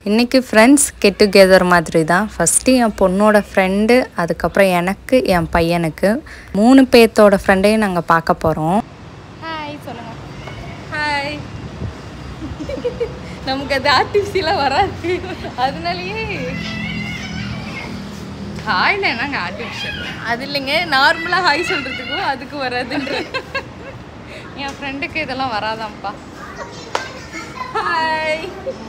இன்றைக்கி friends get together மாதிரி தான் ஃபஸ்ட்டு என் பொண்ணோட ஃப்ரெண்டு அதுக்கப்புறம் எனக்கு என் பையனுக்கு மூணு பேர்த்தோட ஃப்ரெண்டையும் நாங்கள் பார்க்க போகிறோம் ஹாய் சொல்லுங்க ஹாய் நமக்கு அது ஆர்டிஃபிஷியலாக வராது அதனாலயே ஹாய்னா என்னங்க ஆர்டிஃபிஷியல் அது இல்லைங்க நார்மலாக ஹாய் சொல்கிறதுக்கும் அதுக்கு வராதுன்ற என் ஃப்ரெண்டுக்கு இதெல்லாம் வராதாம்ப்பா ஹாய்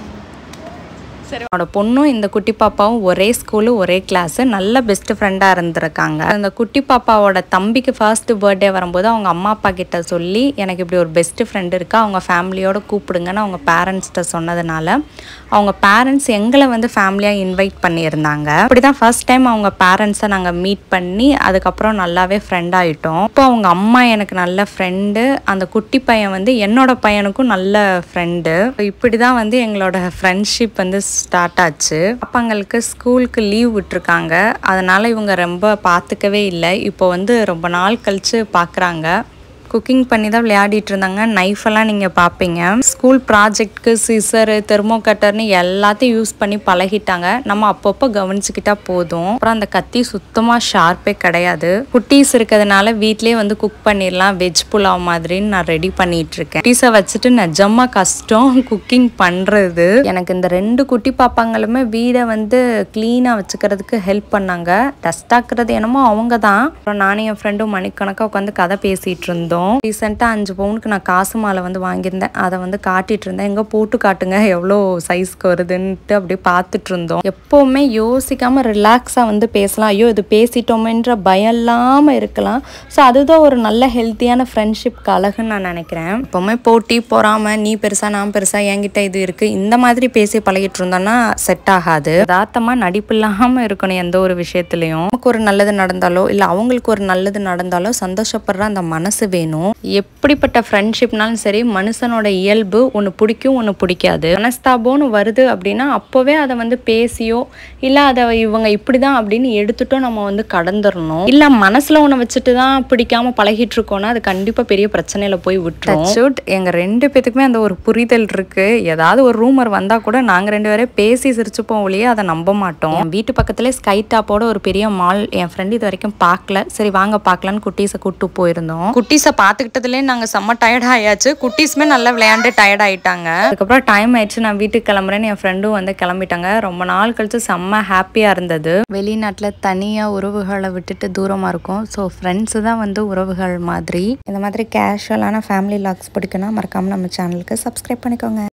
சரி என்னோட பொண்ணும் இந்த குட்டி பாப்பாவும் ஒரே ஸ்கூலு ஒரே கிளாஸு நல்ல பெஸ்ட் ஃப்ரெண்டாக இருந்திருக்காங்க அந்த குட்டி பாப்பாவோட தம்பிக்கு ஃபர்ஸ்ட் பர்த்டே வரும்போது அவங்க அம்மா அப்பா கிட்ட சொல்லி எனக்கு இப்படி ஒரு பெஸ்ட் ஃப்ரெண்டு இருக்கா அவங்க ஃபேமிலியோட கூப்பிடுங்கன்னு அவங்க பேரண்ட்ஸ்கிட்ட சொன்னதுனால அவங்க பேரண்ட்ஸ் எங்களை வந்து ஃபேமிலியாக இன்வைட் பண்ணியிருந்தாங்க அப்படி தான் ஃபர்ஸ்ட் டைம் அவங்க பேரண்ட்ஸை நாங்கள் மீட் பண்ணி அதுக்கப்புறம் நல்லாவே ஃப்ரெண்ட் ஆகிட்டோம் இப்போ அவங்க அம்மா எனக்கு நல்ல ஃப்ரெண்டு அந்த குட்டி பையன் வந்து என்னோட பையனுக்கும் நல்ல ஃப்ரெண்டு இப்படி தான் வந்து எங்களோட ஃப்ரெண்ட்ஷிப் வந்து ஸ்டார்ட் ஆச்சு பாப்பாங்களுக்கு ஸ்கூலுக்கு லீவ் விட்டுருக்காங்க அதனால் இவங்க ரொம்ப பார்த்துக்கவே இல்லை இப்போ வந்து ரொம்ப நாள் கழித்து பார்க்குறாங்க குக்கிங் பண்ணி தான் விளையாடிட்டு இருந்தாங்க knife எல்லாம் நீங்கள் பார்ப்பீங்க ஸ்கூல் ப்ராஜெக்ட்க்கு சிசரு தெர்மோகட்டர்னு எல்லாத்தையும் யூஸ் பண்ணி பழகிட்டாங்க நம்ம அப்பப்போ கவனிச்சுக்கிட்டா போதும் அப்புறம் அந்த கத்தி சுத்தமாக ஷார்ப்பே கிடையாது குட்டீஸ் இருக்கிறதுனால வீட்லயே வந்து குக் பண்ணிடலாம் வெஜ் புலாவ் மாதிரின்னு நான் ரெடி பண்ணிட்டு இருக்கேன் குட்டீஸை வச்சுட்டு நிஜமா கஷ்டம் குக்கிங் பண்ணுறது எனக்கு இந்த ரெண்டு குட்டி பாப்பாங்களுமே வீடை வந்து க்ளீனாக வச்சுக்கிறதுக்கு ஹெல்ப் பண்ணாங்க டஸ்ட் ஆக்குறது என்னமோ அவங்க தான் அப்புறம் நானும் என் ஃப்ரெண்டும் மணிக்கணக்காக உட்காந்து கதை பேசிட்டு இருந்தோம் ரீசெண்டாக அஞ்சு பவுனுக்கு நான் காசு மாலை வந்து வாங்கியிருந்தேன் அதை வந்து காட்டிட்டு இருந்தேன் எங்கே போட்டு காட்டுங்க எவ்வளோ சைஸ்க்கு வருதுன்ட்டு அப்படியே பார்த்துட்டு இருந்தோம் எப்போவுமே யோசிக்காம ரிலாக்ஸாக வந்து பேசலாம் ஐயோ இது பேசிட்டோமேன்ற பயம் இல்லாமல் இருக்கலாம் ஸோ அதுதான் ஒரு நல்ல ஹெல்த்தியான ஃப்ரெண்ட்ஷிப்க்கு அழகுன்னு நான் நினைக்கிறேன் எப்போவுமே போட்டி பொறாம நீ பெருசா நான் பெருசா என்கிட்ட இது இருக்கு இந்த மாதிரி பேசி பழகிட்டு இருந்தோம்னா செட் ஆகாது யதார்த்தமாக நடிப்பு இல்லாமல் இருக்கணும் எந்த ஒரு விஷயத்துலையும் நமக்கு ஒரு நல்லது நடந்தாலோ இல்லை அவங்களுக்கு ஒரு நல்லது நடந்தாலோ சந்தோஷப்படுற அந்த மனசு வேணும் எப்படிப்பட்ட ஃப்ரெண்ட்ஷிப்னாலும் சரி மனுஷனோட இயல்பு ஒன்று பிடிக்கும் ஒன்று பிடிக்காது மனஸ்தாபம்னு வருது அப்படின்னா அப்போவே அதை வந்து பேசியோ இல்லை அதை இவங்க இப்படி தான் அப்படின்னு எடுத்துட்டோ நம்ம வந்து கடந்துடணும் இல்லை மனசில் ஒன்று வச்சுட்டு தான் பிடிக்காம பழகிட்டு இருக்கோம்னா அது கண்டிப்பாக பெரிய பிரச்சனையில் போய் விட்டுரும் எங்கள் ரெண்டு பேத்துக்குமே அந்த ஒரு புரிதல் இருக்கு ஏதாவது ஒரு ரூமர் வந்தால் கூட நாங்கள் ரெண்டு பேரும் பேசி சிரிச்சுப்போம் ஒழிய அதை நம்ப மாட்டோம் என் வீட்டு பக்கத்துல ஸ்கை டாப்போட ஒரு பெரிய மால் என் ஃப்ரெண்டு இது வரைக்கும் பார்க்கல சரி வாங்க பார்க்கலான்னு குட்டீஸை கூப்பிட்டு போயிருந்தோம் குட்டீஸை பார்த்துக்கிட்டதுலேயே நாங்கள் செம்ம டயர்ட் ஆயாச்சு குட்டீஸுமே நல்லா விளையாண்டு டயர்ட் ஆயிட்டாங்க அதுக்கப்புறம் டைம் ஆயிடுச்சு நான் வீட்டுக்கு கிளம்புறேன்னு என் ஃப்ரெண்டும் வந்து கிளம்பிட்டாங்க ரொம்ப நாள் கழிச்சு செம்ம ஹாப்பியாக இருந்தது வெளிநாட்டில் தனியாக உறவுகளை விட்டுட்டு தூரமாக இருக்கும் ஸோ ஃப்ரெண்ட்ஸு தான் வந்து உறவுகள் மாதிரி இந்த மாதிரி கேஷுவலான ஃபேமிலி லாக்ஸ் பிடிக்குன்னா மறக்காமல் நம்ம சேனலுக்கு சப்ஸ்கிரைப் பண்ணிக்கோங்க